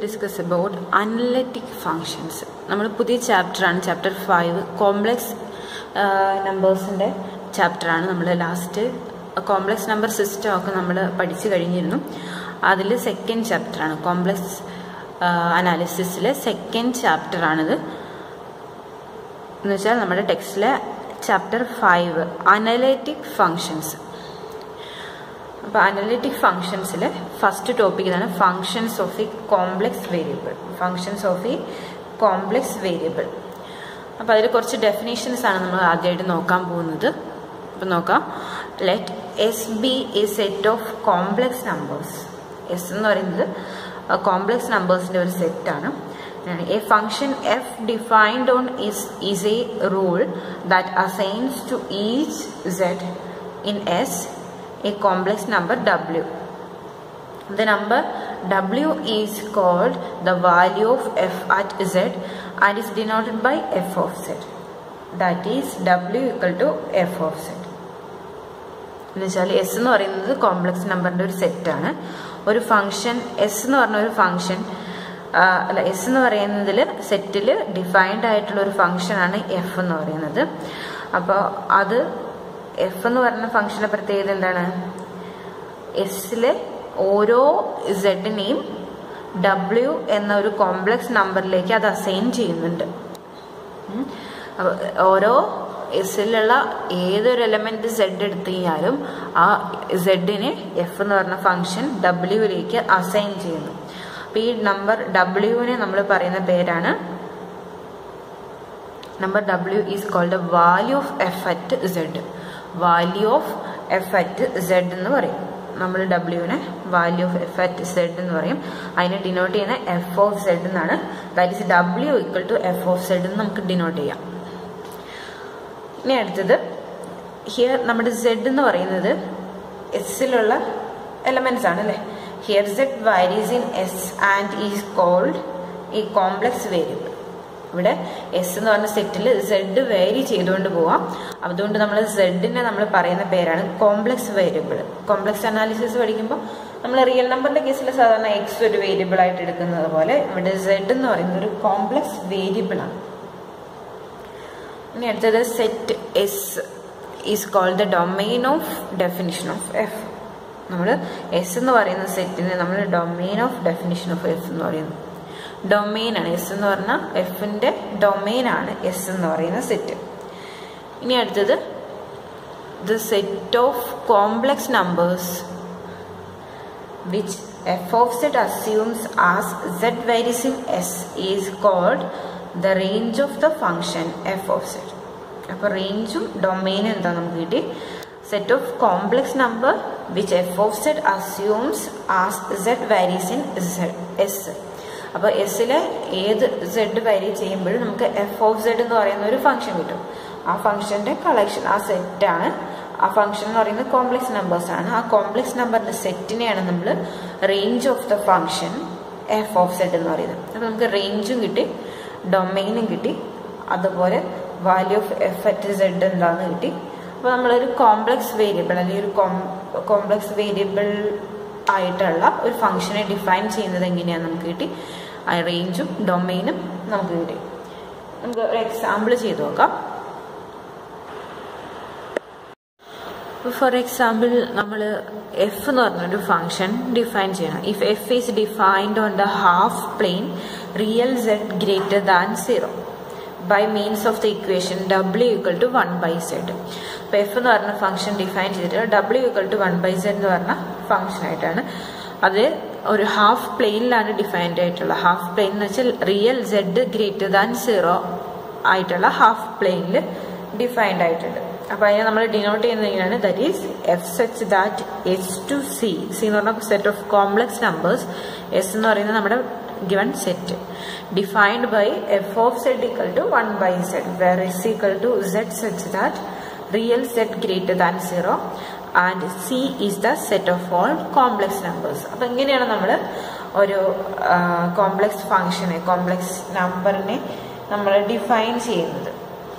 Discuss about analytic functions നമ്മൾ പുതിയ ചാപ്റ്ററാണ് ചാപ്റ്റർ ഫൈവ് കോംപ്ലക്സ് നമ്പേഴ്സിൻ്റെ ചാപ്റ്ററാണ് നമ്മൾ ലാസ്റ്റ് കോംപ്ലക്സ് നമ്പർ സിസ്റ്റം ഒക്കെ നമ്മൾ പഠിച്ചു കഴിഞ്ഞിരുന്നു അതിൽ സെക്കൻഡ് ചാപ്റ്ററാണ് കോംപ്ലക്സ് അനാലിസിസിലെ സെക്കൻഡ് ചാപ്റ്ററാണിത് എന്ന് വെച്ചാൽ നമ്മുടെ ടെക്സ്റ്റിലെ ചാപ്റ്റർ ഫൈവ് അനലറ്റിക് ഫങ്ഷൻസ് അപ്പോൾ അനലിറ്റിക് ഫങ്ഷൻസിൽ ഫസ്റ്റ് ടോപ്പിക് ഇതാണ് functions of a complex variable functions of a complex variable അപ്പോൾ അതിൽ കുറച്ച് ഡെഫിനേഷൻസ് ആണ് നമ്മൾ ആദ്യമായിട്ട് നോക്കാൻ പോകുന്നത് അപ്പോൾ നോക്കാം let S be a set of complex numbers S എന്ന് പറയുന്നത് കോംപ്ലക്സ് നമ്പേഴ്സിൻ്റെ ഒരു സെറ്റാണ് a function F defined on is is a rule that assigns to each Z in S a complex number w. The number w is called the value of f at z and is denoted by f of z. That is w equal to f of z. എന്നുവെച്ചാൽ S എന്ന് പറയുന്നത് complex നമ്പറിൻ്റെ ഒരു സെറ്റാണ് ഒരു function S എന്ന് പറഞ്ഞ ഒരു ഫംഗ്ഷൻ അല്ല എസ് എന്ന് പറയുന്നതിൽ സെറ്റിൽ ഡിഫൈൻഡ് ആയിട്ടുള്ള ഒരു ഫംഗ്ഷനാണ് എഫ് എന്ന് പറയുന്നത് അപ്പോൾ അത് എഫ് എന്ന് പറയുന്ന ഫംഗ്ഷന്റെ പ്രത്യേകത എന്താണ് എസിലെ ഓരോ സെഡിനെയും ഡബ്ല്യു എന്ന ഒരു കോംപ്ലക്സ് നമ്പറിലേക്ക് അത് അസൈൻ ചെയ്യുന്നുണ്ട് ഓരോ എസിലുള്ള ഏതൊരു എലമെന്റ് സെഡ് എടുത്തു കഴിഞ്ഞാലും ആ സെഡിനെ എഫ് എന്ന് പറഞ്ഞ ഫംഗ്ഷൻ ഡബ്ല്യുവിലേക്ക് അസൈൻ ചെയ്യുന്നു അപ്പൊ ഈ നമ്പർ ഡബ്ല്യുവിനെ നമ്മൾ പറയുന്ന പേരാണ് number W is called value of F at Z value of F at Z എന്ന് പറയും നമ്മൾ ഡബ്ല്യുവിനെ value of F at Z എന്ന് പറയും അതിനെ ഡിനോട്ട് ചെയ്യുന്ന എഫ് ഓഫ് സെഡ് എന്നാണ് that is W equal to F of Z എന്ന് നമുക്ക് ഡിനോട്ട് ചെയ്യാം ഇനി അടുത്തത് ഹിയർ നമ്മുടെ സെഡ് എന്ന് പറയുന്നത് എസിലുള്ള എലമെന്റ്സ് ആണ് അല്ലേ here Z varies in S and is called ഈ കോംപ്ലക്സ് വേരിയബിൾ ഇവിടെ എസ് എന്ന് പറഞ്ഞ സെറ്റിൽ സെഡ് വേരി ചെയ്തുകൊണ്ട് പോവാം അതുകൊണ്ട് നമ്മൾ സെഡിനെ നമ്മൾ പറയുന്ന പേരാണ് കോംപ്ലക്സ് വേരിയബിൾ കോംപ്ലക്സ് അനാലിസിസ് പഠിക്കുമ്പോൾ നമ്മൾ റിയൽ നമ്പറിന്റെ കേസിൽ സാധാരണ എക്സ് ഒരു വേരിയബിൾ ആയിട്ട് എടുക്കുന്നത് പോലെ ഇവിടെ സെഡ് എന്ന് പറയുന്നത് ഒരു കോംപ്ലക്സ് വേരിയബിൾ ആണ് ഇനി അടുത്തത് set S is called the domain of definition of F നമ്മൾ എസ് എന്ന് പറയുന്ന സെറ്റിന് നമ്മൾ domain of definition of F എന്ന് പറയുന്നു ഡൊമെയിൻ ആണ് എസ് എന്ന് പറഞ്ഞാൽ എഫിന്റെ ഡൊമെയിൻ ആണ് എസ് എന്ന് പറയുന്ന സെറ്റ് ഇനി അടുത്തത് the set of complex numbers which F of set assumes as set varies in S is called the range of the function F of set അപ്പോൾ റേഞ്ചും ഡൊമെയിനും എന്താ നമുക്ക് കിട്ടി set of complex number which F of set assumes as set varies in S അപ്പോൾ എസ്സിലെ ഏത് Z വാരി ചെയ്യുമ്പോഴും നമുക്ക് എഫ് ഓഫ് സെഡ് എന്ന് പറയുന്ന ഒരു ഫംഗ്ഷൻ കിട്ടും ആ ഫംഗ്ഷന്റെ കളക്ഷൻ ആ സെറ്റാണ് ആ ഫംഗ്ഷൻ എന്ന് പറയുന്നത് കോംപ്ലക്സ് നമ്പേഴ്സ് ആണ് ആ കോംപ്ലക്സ് നമ്പറിന്റെ സെറ്റിനെയാണ് നമ്മൾ range of the function F of Z എന്ന് പറയുന്നത് അപ്പോൾ നമുക്ക് റേഞ്ചും കിട്ടി ഡൊമൈനും കിട്ടി അതുപോലെ value of F at Z എന്താന്ന് കിട്ടി അപ്പോൾ നമ്മളൊരു കോംപ്ലക്സ് വേരിയബിൾ അല്ലെങ്കിൽ ഒരു കോംപ്ലക്സ് വേരിയബിൾ ആയിട്ടുള്ള ഒരു ഫംഗ്ഷനെ ഡിഫൈൻ ചെയ്യുന്നത് എങ്ങനെയാണെന്ന് നമുക്ക് കിട്ടി ആ റേഞ്ചും ഡൊമൈനും നമുക്ക് കിട്ടി നമുക്ക് ഒരു എക്സാമ്പിൾ ചെയ്ത് നോക്കാം ഫോർ എക്സാമ്പിൾ നമ്മൾ എഫ് എന്ന് പറഞ്ഞൊരു ഫംഗ്ഷൻ ഡിഫൈൻ ചെയ്യണം if F is defined on the half plane real Z greater than zero by means of the equation W equal to one by Z അപ്പോൾ എഫ് എന്ന് പറഞ്ഞ function define ചെയ്തിട്ട് W equal to one by Z എന്ന് പറഞ്ഞ function ആയിട്ടാണ് അത് ഒരു half പ്ലെയിനിലാണ് ഡിഫൈൻഡ് ആയിട്ടുള്ള ഹാഫ് പ്ലെയിൻ എന്ന് വെച്ചാൽ real Z greater than zero ആയിട്ടുള്ള ഹാഫ് പ്ലെയിനിൽ ഡിഫൈൻഡ് ആയിട്ടുണ്ട് അപ്പോൾ അതിനെ നമ്മൾ ഡിനോട്ട് ചെയ്യുന്നത് എങ്ങനെയാണ് that is F such that S to C C എന്ന് പറഞ്ഞ set of complex numbers S എന്ന് പറയുന്നത് നമ്മുടെ given set defined by f of z equal to 1 by z where s equal to z such that real z greater than 0 and c is the set of all complex numbers അപ്പം ഇങ്ങനെയാണ് നമ്മൾ ഒരു complex ഫംഗ്ഷനെ complex നമ്പറിനെ നമ്മൾ define ചെയ്യുന്നത്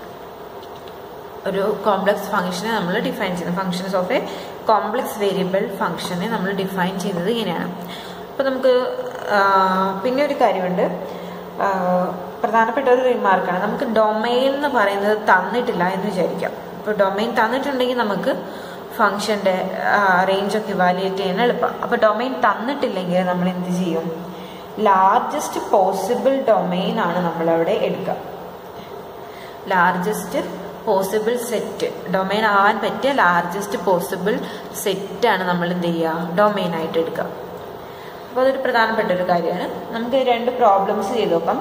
ഒരു complex ഫംഗ്ഷനെ നമ്മൾ ഡിഫൈൻ ചെയ്യുന്നത് functions of a complex variable ഫംഗ്ഷനെ നമ്മൾ ഡിഫൈൻ ചെയ്യുന്നത് ഇങ്ങനെയാണ് അപ്പോൾ നമുക്ക് പിന്നെ ഒരു കാര്യമുണ്ട് പ്രധാനപ്പെട്ട ഒരു റിമാർക്കാണ് നമുക്ക് ഡൊമൈൻ എന്ന് പറയുന്നത് തന്നിട്ടില്ല എന്ന് വിചാരിക്കാം ഇപ്പോൾ ഡൊമൈൻ തന്നിട്ടുണ്ടെങ്കിൽ നമുക്ക് ഫംഗ്ഷൻ്റെ റേഞ്ചൊക്കെ ഇവാലുവേറ്റ് ചെയ്യാൻ എളുപ്പം അപ്പോൾ ഡൊമൈൻ തന്നിട്ടില്ലെങ്കിൽ നമ്മൾ എന്ത് ചെയ്യും ലാർജസ്റ്റ് പോസിബിൾ ഡൊമൈൻ ആണ് നമ്മളവിടെ എടുക്കുക ലാർജസ്റ്റ് പോസിബിൾ സെറ്റ് ഡൊമൈൻ ആവാൻ പറ്റിയ ലാർജസ്റ്റ് പോസിബിൾ സെറ്റാണ് നമ്മൾ എന്ത് ചെയ്യുക ഡൊമൈൻ ആയിട്ട് എടുക്കുക അപ്പോൾ അതൊരു പ്രധാനപ്പെട്ട ഒരു കാര്യമാണ് നമുക്ക് രണ്ട് പ്രോബ്ലംസ് ചെയ്ത് നോക്കാം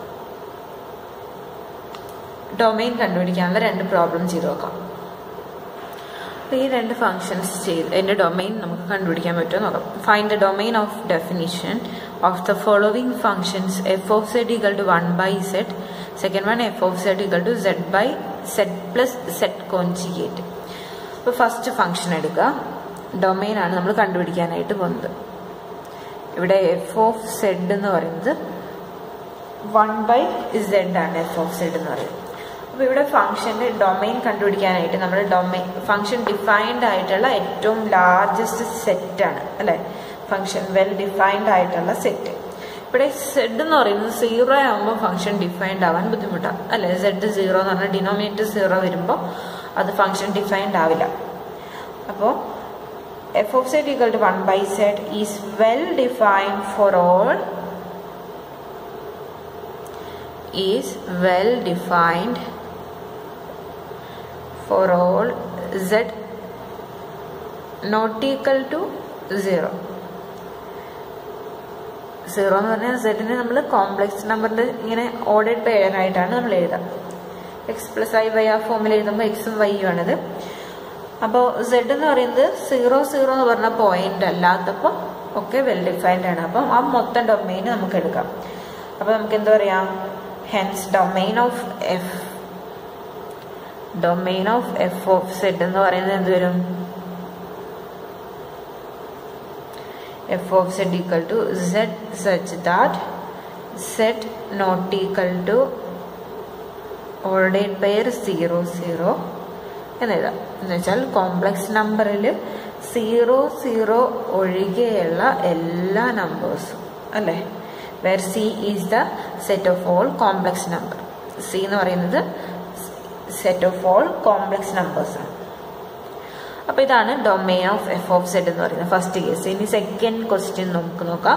ഡൊമൈൻ കണ്ടുപിടിക്കാനുള്ള രണ്ട് പ്രോബ്ലം ചെയ്ത് നോക്കാം അപ്പോൾ ഈ രണ്ട് ഫങ്ഷൻസ് ചെയ്ത് എൻ്റെ ഡൊമൈൻ നമുക്ക് കണ്ടുപിടിക്കാൻ പറ്റുമോ നോക്കാം find the domain of definition of the following functions F of Z equal to one by Z second one F of Z equal to Z by Z plus Z conjugate അപ്പോൾ first function എടുക്കുക domain ആണ് നമ്മൾ കണ്ടുപിടിക്കാനായിട്ട് പോകുന്നത് ഇവിടെ F of Z എന്ന് പറയുന്നത് one by Z ആണ് എഫ് ഓഫ് സെഡ് എന്ന് പറയുന്നത് അപ്പോൾ ഇവിടെ ഫംഗ്ഷൻ്റെ ഡൊമൈൻ കണ്ടുപിടിക്കാനായിട്ട് നമ്മൾ ഡൊമൈൻ ഫംഗ്ഷൻ ഡിഫൈൻഡ് ആയിട്ടുള്ള ഏറ്റവും ലാർജസ്റ്റ് സെറ്റാണ് അല്ലേ ഫംഗ്ഷൻ വെൽ ഡിഫൈൻഡ് ആയിട്ടുള്ള സെറ്റ് ഇവിടെ സെഡ് എന്ന് പറയുന്നത് സീറോ ആകുമ്പോൾ ഫംഗ്ഷൻ ഡിഫൈൻഡ് ആവാൻ ബുദ്ധിമുട്ടാണ് അല്ലേ സെഡ് സീറോ എന്ന് പറഞ്ഞാൽ ഡിനോമിനേറ്റർ സീറോ വരുമ്പോൾ അത് ഫംഗ്ഷൻ ഡിഫൈൻഡ് ആവില്ല അപ്പോൾ f of z equal to 1 by z is well defined for all is well defined for all z not equal to 0 zero എന്ന് പറഞ്ഞാൽ സെഡിനെ നമ്മൾ കോംപ്ലക്സ് നമ്പറിൻ്റെ ഇങ്ങനെ ഓർഡേഡ് പെയർ ആയിട്ടാണ് നമ്മൾ എഴുതുക എക്സ് പ്ലസ് ഐ വൈ ആ ഫോമിൽ എഴുതുമ്പോൾ എക്സും വൈയും ആണിത് അപ്പോൾ സെഡ് എന്ന് പറയുന്നത് സീറോ സീറോ എന്ന് പറഞ്ഞ പോയിന്റ് അല്ലാത്തപ്പോൾ ഒക്കെ വെൽ ഡിഫൈൻഡ് ആണ് അപ്പം ആ മൊത്തം ഡൊമൈൻ നമുക്ക് എടുക്കാം അപ്പോൾ നമുക്ക് എന്താ പറയാം hence domain of F domain of F of Z എന്ന് പറയുന്നത് എന്ത് വരും F of Z equal to Z such that Z not equal to ordered pair zero zero എന്നെഴുതാം എന്ന് വെച്ചാൽ കോംപ്ലക്സ് നമ്പറിൽ സീറോ സീറോ ഒഴികെയുള്ള എല്ലാ നമ്പേഴ്സും അല്ലേ where C is the set of all complex number C എന്ന് പറയുന്നത് set of all complex numbers ആണ് അപ്പോൾ ഇതാണ് domain of F of Z എന്ന് പറയുന്നത് ഫസ്റ്റ് കേസ് ഇനി സെക്കൻഡ് ക്വസ്റ്റ്യൻ നമുക്ക് നോക്കാം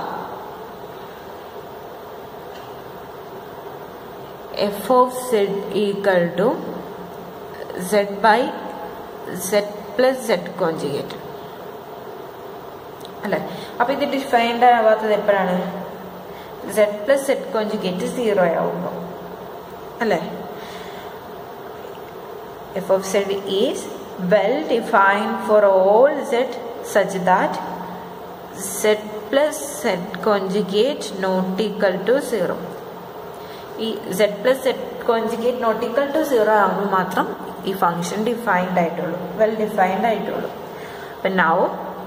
F of Z equal to Z by Z plus Z conjugate അല്ലേ അപ്പോൾ ഇത് ഡിഫൈൻഡ് ആവാത്തത് എപ്പോഴാണ് Z plus Z conjugate zero ആവുമ്പോൾ അല്ലേ F of Z is well defined for all Z such that Z plus Z conjugate not equal to zero ഈ Z plus Z conjugate not equal to zero ആകുമ്പോൾ മാത്രം ഈ function defined ആയിട്ടുള്ളൂ well defined ആയിട്ടുള്ളൂ അപ്പം now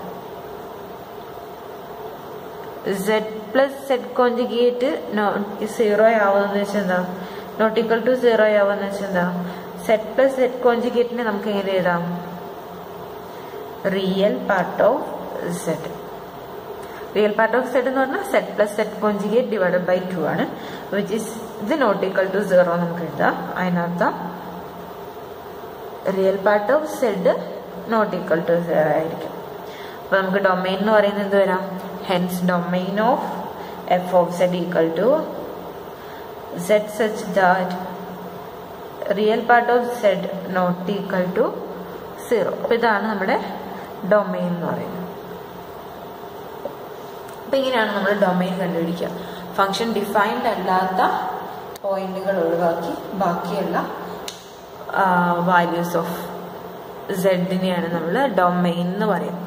Z plus Z conjugate zero ആവുമെന്ന് വെച്ചാൽ എന്താ നോട്ട് ഈക്വൽ ടു സീറോ ആവുമെന്ന് വെച്ചാൽ എന്താ സെഡ് പ്ലസ് സെഡ് കോൺജുഗേറ്റിനെ നമുക്ക് എങ്ങനെ എഴുതാം real part of Z real part of Z എന്ന് പറഞ്ഞാൽ Z plus Z conjugate divided by two ആണ് വിച്ച് ഇസ് ഇത് നോട്ട് ഈക്വൽ ടു സീറോ നമുക്ക് എഴുതാം അതിനർത്ഥം real part of Z not equal to zero ആയിരിക്കും അപ്പോൾ നമുക്ക് ഡൊമൈൻ എന്ന് പറയുന്നത് എന്ത് വരാം hence domain of F of Z equal to Z such that real part of Z not equal to zero അപ്പോൾ ഇതാണ് നമ്മുടെ ഡൊമൈൻ എന്ന് പറയുന്നത് അപ്പോൾ ഇങ്ങനെയാണ് നമ്മൾ ഡൊമൈൻ കണ്ടുപിടിക്കുക ഫംഗ്ഷൻ ഡിഫൈൻഡ് അല്ലാത്ത പോയിന്റുകൾ ഒഴിവാക്കി ബാക്കിയുള്ള വാല്യൂസ് ഓഫ് സെഡിനെയാണ് നമ്മൾ ഡൊമൈൻ എന്ന് പറയുന്നത്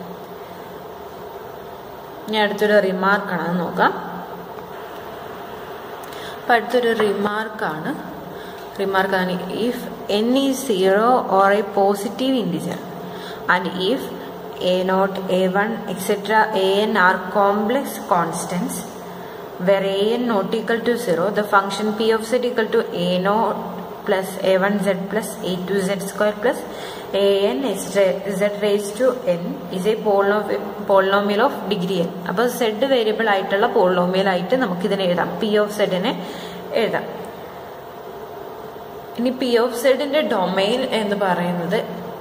ഇനി അടുത്തൊരു റിമാർക്കാണ് അത് നോക്കാം അപ്പം അടുത്തൊരു റിമാർക്കാണ് റിമാർക്കാണ് if N is zero or a positive integer and if A naught A one etcetera A N are complex constants where a n not equal to 0 the function p of z equal to a naught plus A one Z plus A two Z square plus A N Z raise to N is a polynomial of degree N അപ്പോൾ Z variable ആയിട്ടുള്ള polynomial ആയിട്ട് നമുക്കിതിനെ എഴുതാം P of സെഡിനെ എഴുതാം ഇനി P of സെഡിന്റെ domain എന്ന് പറയുന്നത്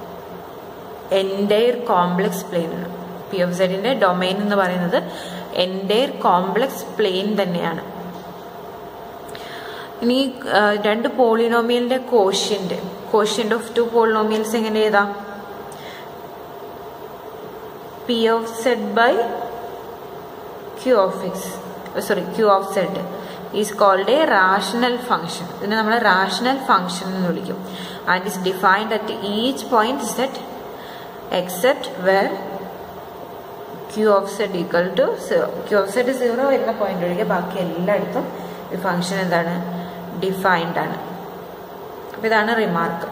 എൻഡയർ കോംപ്ലക്സ് പ്ലെയിൻ ആണ് പി ഓഫ് സെഡിന്റെ ഡൊമൈൻ എന്ന് പറയുന്നത് എൻഡയർ കോംപ്ലക്സ് പ്ലെയിൻ തന്നെയാണ് ഇനി രണ്ട് പോളിനോമിയലിന്റെ quotient quotient of two polynomials എങ്ങനെ എഴുതാം P of Z by Q of X sorry Q of Z is called a rational function ഇതിനെ നമ്മൾ റാഷണൽ ഫംഗ്ഷൻ എന്ന് വിളിക്കും and is defined at each point set except where Q of Z equal to zero Q of Z zero വരുന്ന point ഒഴികെ ബാക്കി എല്ലായിടത്തും ഈ function എന്താണ് ഡിഫൈൻഡ് ആണ് അപ്പം ഇതാണ് റിമാർക്ക്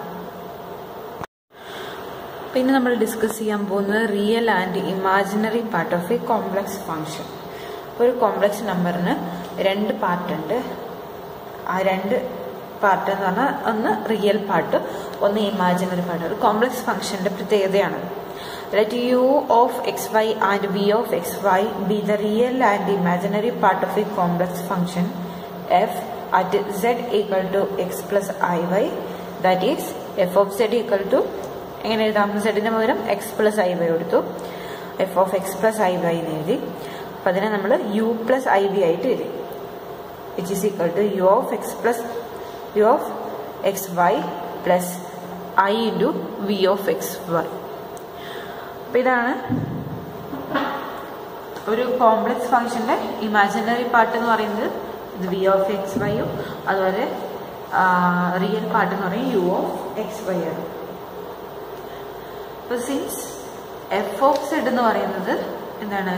പിന്നെ നമ്മൾ ഡിസ്കസ് ചെയ്യാൻ പോകുന്നത് real and imaginary part of a complex function ഒരു കോംപ്ലക്സ് നമ്പറിന് രണ്ട് പാർട്ടുണ്ട് ആ രണ്ട് പാർട്ട് എന്ന് പറഞ്ഞാൽ ഒന്ന് റിയൽ പാർട്ട് ഒന്ന് ഇമാജിനറി പാർട്ട് ഒരു കോംപ്ലക്സ് ഫംഗ്ഷന്റെ പ്രത്യേകതയാണ് let u of xy and v of xy be the real and imaginary part of a complex function f at z equal to x plus iy that is f of z equal to എങ്ങനെ എഴുതാം സെഡിന് പകരം X plus I Y കൊടുത്തു F of X plus I Y എന്ന് എഴുതി അപ്പം അതിനെ നമ്മൾ യു പ്ലസ് ഐ വി ആയിട്ട് എഴുതി which is equal to U of X plus U of X Y plus I into V of X Y അപ്പം ഇതാണ് ഒരു കോംപ്ലക്സ് ഫംഗ്ഷന്റെ ഇമാജിനറി പാർട്ട് എന്ന് പറയുന്നത് ഇത് വി ഓഫ് എക്സ് വൈയും അതുപോലെ റിയൽ പാർട്ട് എന്ന് പറയും യു ഓഫ് എക്സ് വൈ ആണ് അപ്പോൾ സിൻസ് എഫ് ഓഫ് സെഡ് എന്ന് പറയുന്നത് എന്താണ്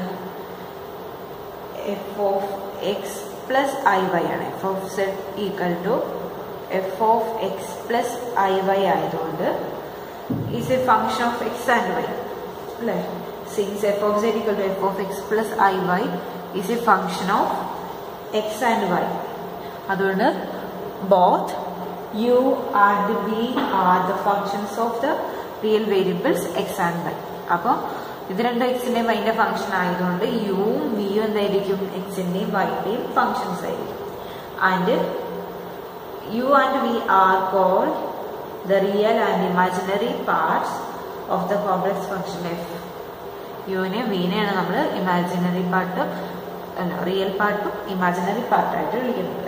F of X plus I Y ആണ് F of Z equal to F of X plus I Y ആയതുകൊണ്ട് is a function of X and Y അല്ലേ since F of Z equal to F of X plus I Y is a function of X and Y അതുകൊണ്ട് both U and V are the functions of the real variables X and Y അപ്പോൾ ഇത് രണ്ടും എക്സിന്റെയും വൈൻ്റെ function ആയതുകൊണ്ട് യുവും വിയും എന്തായിരിക്കും എക്സിന്റെയും വൈൻ്റെയും ഫംഗ്ഷൻസ് ആയിരിക്കും and U and V are called the real and imaginary parts of the complex function F യുവിനെ വിനെയാണ് നമ്മൾ ഇമാജിനറി പാർട്ട് അല്ല റിയൽ പാർട്ടും ഇമാജിനറി പാർട്ടായിട്ട് വിളിക്കുന്നത്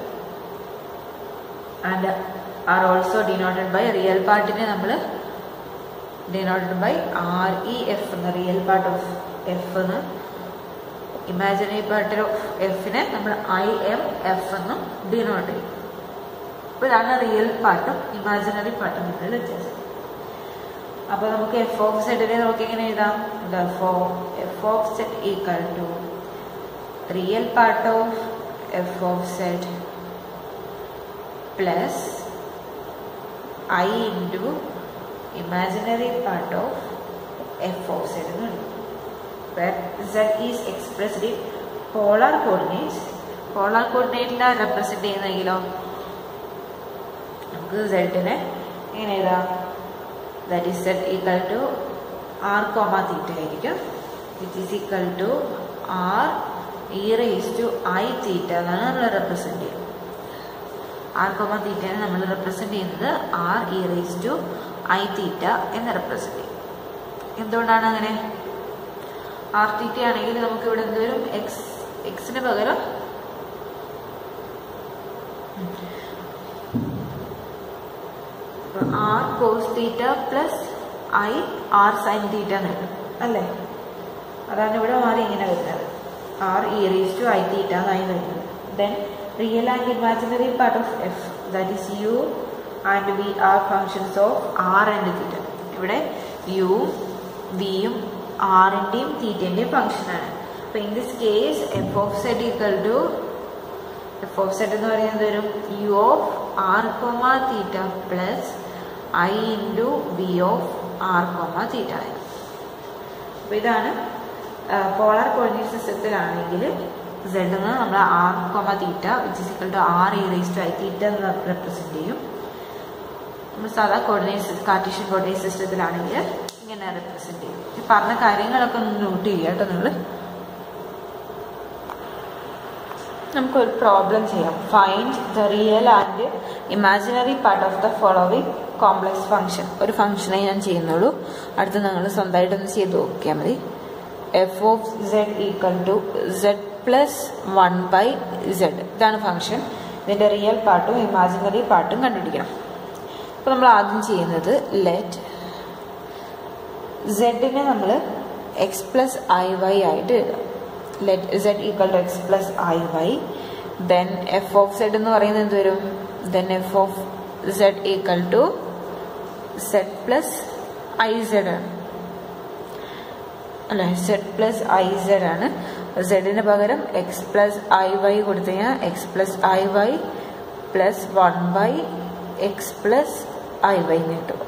and are also denoted by real പാർട്ടിനെ നമ്മൾ denoted by R E F എന്ന റിയൽ പാർട്ട് ഓഫ് എഫ് എന്ന് ഇമാജിനറി പാർട്ട് ഓഫ് എഫിനെ നമ്മൾ ഐ എം എഫ് എന്നും ഡിനോട്ട് ചെയ്യും അപ്പോൾ ഇതാണ് റിയൽ പാർട്ടും ഇമാജിനറി പാർട്ടും തമ്മിലുള്ള വ്യത്യാസം അപ്പോൾ നമുക്ക് എഫ് ഓഫ് സെഡിനെ നമുക്ക് എങ്ങനെ എഴുതാം F of Z equal to real part of F of Z plus I into imaginary part of f of z എന്ന് വിളിക്കും where z is expressed in polar coordinates polar coordinateനെ റെപ്രസെന്റ് ചെയ്യുന്നെങ്കിലോ നമുക്ക് സെഡിനെ എങ്ങനെ എഴുതാം that is Z equal to R comma theta ആയിരിക്കും it is equal to R E raise to I theta എന്നാണ് നമ്മൾ റെപ്രസെന്റ് ചെയ്യുന്നത് ആർ കോമ തീറ്റനെ നമ്മൾ റെപ്രസെന്റ് ചെയ്യുന്നത് R E raise to I theta എന്ന് റെപ്രസെന്റ് ചെയ്യും എന്തുകൊണ്ടാണ് അങ്ങനെ ആർ തീറ്റ ആണെങ്കിൽ നമുക്ക് ഇവിടെ എന്തുവരും എക്സ് എക്സിന് പകരം R cos theta plus I R sine theta എന്ന് വരും അല്ലേ അതാണ് ഇവിടെ മാറി ഇങ്ങനെ വരുന്നത് R E raise to I theta എന്നായി വരുന്നത് then real and imaginary part of F that is U and V are functions of R and theta ഇവിടെ യു വിയും ആറിൻ്റെയും തീറ്റൻ്റെയും ഫംഗ്ഷനാണ് അപ്പോൾ in this case F of Z equal to F of Z എന്ന് പറയുന്നത് വരും U of R comma theta plus I into V of R comma theta അപ്പോൾ ഇതാണ് പോളാർ കോർഡിനേറ്റ് സിസ്റ്റത്തിലാണെങ്കിൽ സെഡ് എന്ന് നമ്മൾ R comma theta which is equal to R E raise to I theta എന്ന് represent ചെയ്യും നമ്മൾ സാധാ കോർഡിനേറ്റ് കാർട്ടീഷ്യൻ കോർഡിനേറ്റ് സിസ്റ്റത്തിലാണെങ്കിൽ ഇങ്ങനെ റെപ്രസെന്റ് ചെയ്യും ഈ പറഞ്ഞ കാര്യങ്ങളൊക്കെ ഒന്ന് നോട്ട് ചെയ്യുക കേട്ടോ നിങ്ങൾ നമുക്കൊരു പ്രോബ്ലം ചെയ്യാം find the real and imaginary part of the following complex function ഒരു ഫംഗ്ഷനെ ഞാൻ ചെയ്യുന്നുള്ളൂ അടുത്ത് നിങ്ങൾ സ്വന്തമായിട്ടൊന്ന് ചെയ്ത് നോക്കിയാൽ മതി F of Z equal to Z plus one by Z ഇതാണ് ഫംഗ്ഷൻ ഇതിൻ്റെ റിയൽ പാർട്ടും ഇമാജിനറി പാർട്ടും കണ്ടുപിടിക്കണം അപ്പോൾ നമ്മൾ ആദ്യം ചെയ്യുന്നത് ലെറ്റ് സെഡിനെ നമ്മൾ എക്സ് പ്ലസ് ഐ വൈ ആയിട്ട് എഴുതാം let Z equal to X plus I Y then F of Z എന്ന് പറയുന്നത് എന്ത് വരും then F of Z equal to Z plus I Z ആണ് അല്ലെ സെഡ് പ്ലസ് ഐ സെഡ് ആണ് സെഡിന് പകരം എക്സ് പ്ലസ് ഐ വൈ കൊടുത്തു കഴിഞ്ഞാൽ X plus I Y plus one by X plus I Y എന്ന് കിട്ടും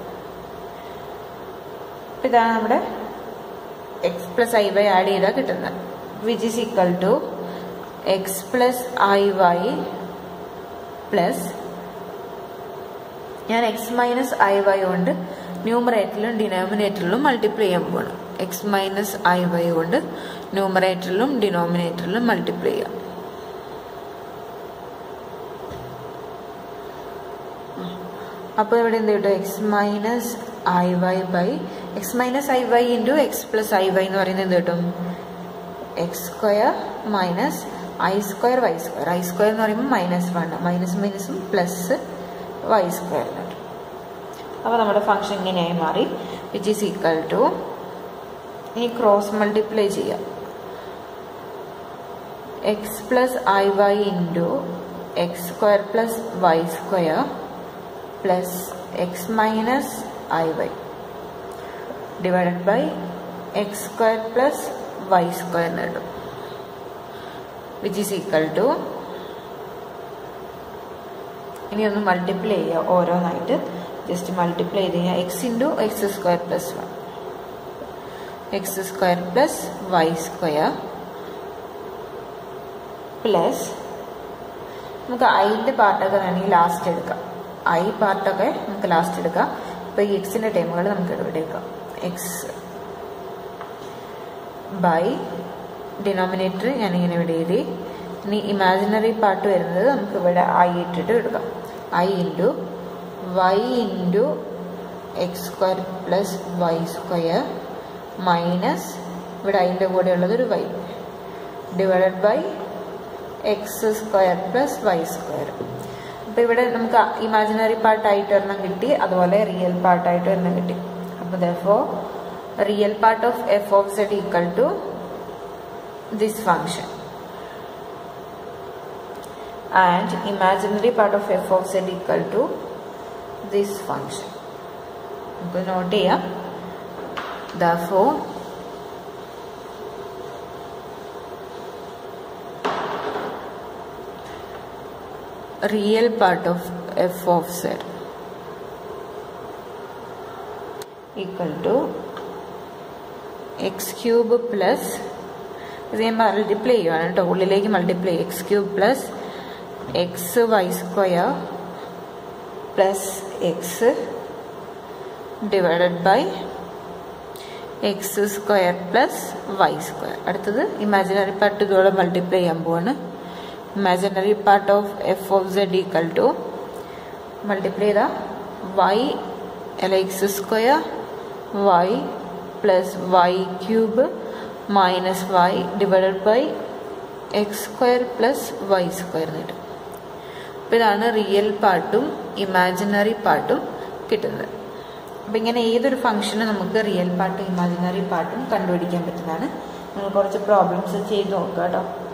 ഇതാണ് നമ്മുടെ X plus I Y add ചെയ്താൽ കിട്ടുന്നത് which is equal to X plus I Y plus ഞാൻ എക്സ് മൈനസ് ഐ വൈ കൊണ്ട് ന്യൂമറേറ്ററിലും ഡിനോമിനേറ്ററിലും മൾട്ടിപ്ലൈ ചെയ്യാൻ പോകണം എക്സ് മൈനസ് ഐ വൈ കൊണ്ട് ന്യൂമറേറ്ററിലും ഡിനോമിനേറ്ററിലും മൾട്ടിപ്ലൈ ചെയ്യാം അപ്പോൾ ഇവിടെ എന്ത് കിട്ടും X minus I Y by X minus I Y into X plus I Y എന്ന് പറയുന്നത് എന്ത് കിട്ടും X square minus I square Y square I square എന്ന് പറയുമ്പോൾ മൈനസ് വൺ മൈനസ് മൈനസും പ്ലസ് വൈ സ്ക്വയർ കിട്ടും അപ്പോൾ നമ്മുടെ ഫംഗ്ഷൻ ഇങ്ങനെയായി മാറി വിച്ച് ഈസ് ഈക്വൽ ടു ഇനി ക്രോസ് മൾട്ടിപ്ലൈ ചെയ്യാം X plus I Y into X square plus Y square plus X minus I Y divided by X square plus Y square എന്ന് കിട്ടും which is equal to ഇനി ഒന്ന് multiply ചെയ്യുക ഓരോന്നായിട്ട് just multiply ചെയ്ത് കഴിഞ്ഞാൽ X into X square plus one X square plus Y square plus നമുക്ക് ഐൻ്റെ പാർട്ടൊക്കെ വേണമെങ്കിൽ ലാസ്റ്റ് എടുക്കാം ഐ പാർട്ടൊക്കെ നമുക്ക് ലാസ്റ്റ് എടുക്കാം ഇപ്പോൾ ഈ എക്സിൻ്റെ ടൈമുകൾ നമുക്ക് ഇവിടെ എടുക്കാം എക്സ് ബൈ ഡിനോമിനേറ്റർ ഞാനിങ്ങനെ ഇവിടെ എഴുതി ഇനി ഇമാജിനറി പാർട്ട് വരുന്നത് നമുക്ക് ഇവിടെ ഐ ഇട്ടിട്ട് എടുക്കാം I into Y into X square plus Y square minus ഇവിടെ അതിൻ്റെ കൂടെ ഉള്ളത് ഒരു Y divided by X square plus Y square അപ്പോൾ ഇവിടെ നമുക്ക് ഇമാജിനറി പാർട്ടായിട്ട് ഒരെണ്ണം കിട്ടി അതുപോലെ റിയൽ പാർട്ടായിട്ട് ഒരെണ്ണം കിട്ടി അപ്പോൾ ദോ real part of F of Z equal to this function and imaginary part of F of Z equal to this function നമുക്ക് നോട്ട് ചെയ്യാം ദോ real part of f of z equal to x cube plus ഇത് ഞാൻ multiply ചെയ്യുവാണ് കേട്ടോ ഉള്ളിലേക്ക് multiply X cube plus X Y square plus X divided by X square plus Y square അടുത്തത് imaginary part ഇതോടെ multiply ചെയ്യാൻ പോവാണ് imaginary part of f of z equal to multiply the y lx square y plus y cube minus y divided by x square plus y square എന്ന് കിട്ടും അപ്പോൾ ഇതാണ് real പാർട്ടും imaginary പാർട്ടും കിട്ടുന്നത് അപ്പോൾ ഇങ്ങനെ ഏതൊരു ഫംഗ്ഷനും നമുക്ക് റിയൽ പാർട്ടും ഇമാജിനറി പാർട്ടും കണ്ടുപിടിക്കാൻ പറ്റുന്നതാണ് നിങ്ങൾ കുറച്ച് പ്രോബ്ലംസ് ചെയ്ത് നോക്കുക കേട്ടോ